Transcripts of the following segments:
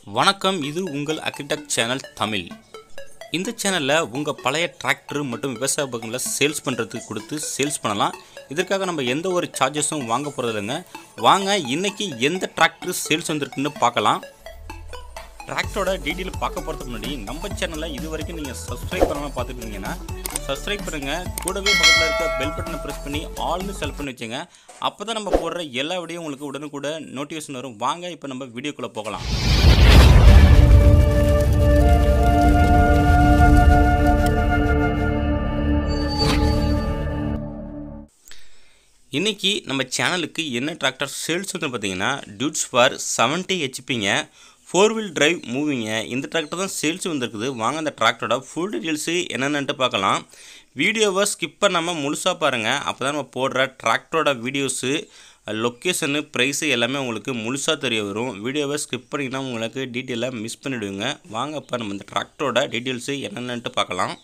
வணக்கம் இது உங்கள் அக்ரிடெக் சேனல் தமிழ் இந்த சேனலில் உங்கள் பழைய டிராக்டர் மற்றும் விவசாய பகங்களை சேல்ஸ் பண்ணுறதுக்கு கொடுத்து சேல்ஸ் பண்ணலாம் இதற்காக நம்ம எந்த ஒரு சார்ஜஸும் வாங்க போகிறது இல்லைங்க வாங்க இன்னைக்கு எந்த டிராக்டர் சேல்ஸ் வந்திருக்குன்னு பார்க்கலாம் டிராக்டரோட டீட்டெயில் பார்க்க போகிறதுக்கு முன்னாடி நம்ம சேனலை இது வரைக்கும் நீங்கள் சப்ஸ்கிரைப் பண்ணாமல் பார்த்துட்டு இருந்தீங்கன்னா சப்ஸ்கிரைப் பண்ணுங்கள் கூடவே பக்கத்தில் இருக்க பெல் பட்டனை ப்ரெஸ் பண்ணி ஆல்னு செலக்ட் பண்ணி வச்சுங்க அப்போ தான் நம்ம போடுற எல்லா வீடியோ உங்களுக்கு உடனுக்குட நோட்டிஃபிகேஷன் வரும் வாங்க இப்போ நம்ம வீடியோக்குள்ளே போகலாம் இன்றைக்கி நம்ம சேனலுக்கு என்ன டிராக்டர் சேல்ஸ் வந்து பார்த்தீங்கன்னா டியூட்ஸ் ஃபார் செவன்ட்டி ஹெச்பிங்க ஃபோர் வீல் டிரைவ் மூவிங்க இந்த டிராக்டர் தான் சேல்ஸ் வந்திருக்குது வாங்க அந்த டிராக்டரோட ஃபுல் டீட்டெயில்ஸு என்னென்னட்டு பார்க்கலாம் வீடியோவை ஸ்கிப் பண்ணாமல் முழுசாக பாருங்கள் அப்போ தான் நம்ம போடுற டிராக்டரோட வீடியோஸு லொக்கேஷனு ப்ரைஸு எல்லாமே உங்களுக்கு முழுசாக தெரிய வரும் வீடியோவை ஸ்கிப் பண்ணிங்கன்னா உங்களுக்கு டீட்டெயிலாக மிஸ் பண்ணிவிடுவீங்க வாங்க இப்போ நம்ம இந்த டிராக்டரோட டீட்டெயில்ஸு என்னென்னட்டு பார்க்கலாம்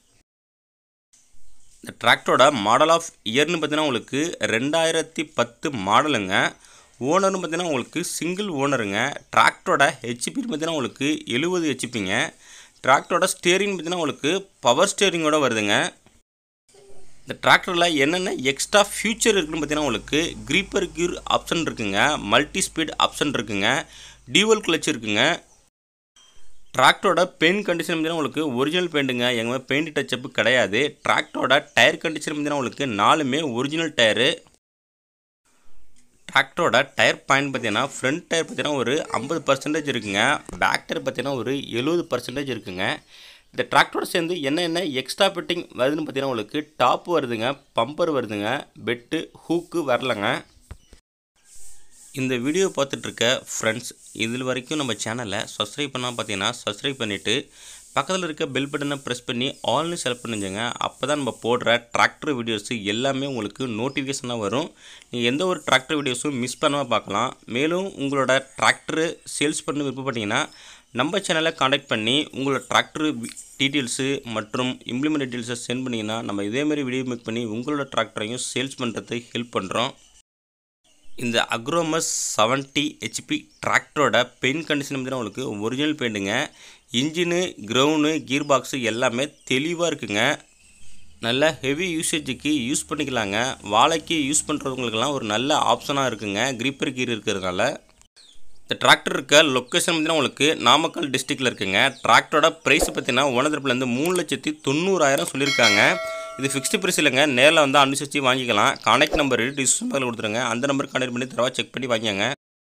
இந்த டிராக்டரோட மாடல் ஆஃப் இயர்னு பார்த்தீங்கன்னா உங்களுக்கு ரெண்டாயிரத்தி பத்து மாடலுங்க ஓனர்னு பார்த்தீங்கன்னா உங்களுக்கு சிங்கிள் ஓனருங்க டிராக்டரோட ஹெச்பின்னு பார்த்தீங்கன்னா உங்களுக்கு எழுபது ஹெச்பிங்க டிராக்டரோட ஸ்டேரிங் பார்த்தீங்கன்னா உங்களுக்கு பவர் ஸ்டேரிங்கோட வருதுங்க இந்த டிராக்டரில் என்னென்ன எக்ஸ்ட்ரா ஃபியூச்சர் இருக்குன்னு பார்த்தீங்கன்னா உங்களுக்கு க்ரீப்பர் கியூர் ஆப்ஷன் இருக்குங்க மல்டி ஸ்பீட் ஆப்ஷன் இருக்குங்க டியூவல் கிளச் இருக்குங்க டிராக்டரோட பெயிண்ட் கண்டிஷன் பார்த்தீங்கன்னா உங்களுக்கு ஒரிஜினல் பெயிண்ட்டுங்க எங்கே பெயிண்ட் டச்சப்பு கிடையாது டிராக்டரோட டயர் கண்டிஷன் பார்த்தீங்கன்னா உங்களுக்கு நாலுமே ஒரிஜினல் டயரு டிராக்டரோட டயர் பாயிண்ட் பார்த்தீங்கன்னா ஃப்ரண்ட் டயர் பார்த்தீங்கன்னா ஒரு ஐம்பது பர்சன்டேஜ் இருக்குங்க பேக் டயர் பார்த்தீங்கன்னா ஒரு எழுபது பர்சன்டேஜ் இருக்குங்க இந்த டிராக்டரோட சேர்ந்து என்னென்ன எக்ஸ்ட்ரா ஃபிட்டிங் வருதுன்னு பார்த்தீங்கன்னா உங்களுக்கு டாப் வருதுங்க பம்பர் வருதுங்க பெட்டு ஹூக்கு வரலங்க இந்த வீடியோ பார்த்துட்ருக்க ஃப்ரெண்ட்ஸ் இதில் வரைக்கும் நம்ம சேனலை சப்ஸ்கிரைப் பண்ணால் பார்த்தீங்கன்னா சப்ஸ்கிரைப் பண்ணிவிட்டு பக்கத்தில் இருக்க பெல் பட்டனை ப்ரெஸ் பண்ணி ஆல்னு செலக்ட் பண்ணிச்சுங்க அப்போ தான் நம்ம போடுற டிராக்டர் வீடியோஸு எல்லாமே உங்களுக்கு நோட்டிஃபிகேஷனாக வரும் நீங்கள் எந்த ஒரு டிராக்டர் வீடியோஸும் மிஸ் பண்ணாமல் பார்க்கலாம் மேலும் உங்களோட டிராக்டரு சேல்ஸ் பண்ண விருப்பப்பட்டீங்கன்னா நம்ம சேனலை காண்டாக்ட் பண்ணி உங்களோட டிராக்டர் டீட்டெயில்ஸு மற்றும் இம்ப்ளிமெண்ட் டீட்டெயில்ஸை சென்ட் பண்ணிங்கன்னா நம்ம இதேமாதிரி வீடியோ மேக் பண்ணி உங்களோட டிராக்டரையும் சேல்ஸ் பண்ணுறதுக்கு ஹெல்ப் பண்ணுறோம் இந்த அக்ரோமஸ் செவன்ட்டி ஹெச்பி டிராக்டரோட பெயிண்ட் கண்டிஷன் பார்த்தீங்கன்னா உங்களுக்கு ஒரிஜினல் பெயிண்ட்டுங்க இன்ஜினு கிரவுண்டு கீர் பாக்ஸு எல்லாமே தெளிவாக இருக்குங்க நல்ல ஹெவி யூசேஜுக்கு யூஸ் பண்ணிக்கலாங்க வாழைக்கு யூஸ் பண்ணுறவங்களுக்கெல்லாம் ஒரு நல்ல ஆப்ஷனாக இருக்குங்க கிரிப்பர் கீர் இருக்கிறதுனால இந்த டிராக்டர் இருக்க லொக்கேஷன் பார்த்தீங்கன்னா உங்களுக்கு நாமக்கல் டிஸ்ட்ரிக்டில் இருக்குங்க டிராக்டரோட ப்ரைஸ் பார்த்தீங்கன்னா ஒன்றரை மூணு லட்சத்தி தொண்ணூறாயிரம் சொல்லியிருக்காங்க இது ஃபிக்ஸ்டு ப்ரைஸ் இல்லைங்க நேரில் வந்து அனுசரித்து வாங்கிக்கலாம் கான்டாக்ட் நம்பர் டிஸ்கிரிப்ஷன் கொடுத்துருங்க அந்த நம்பர் கான்டாக்ட் பண்ணி தரவா செக் பண்ணி வாங்கிங்க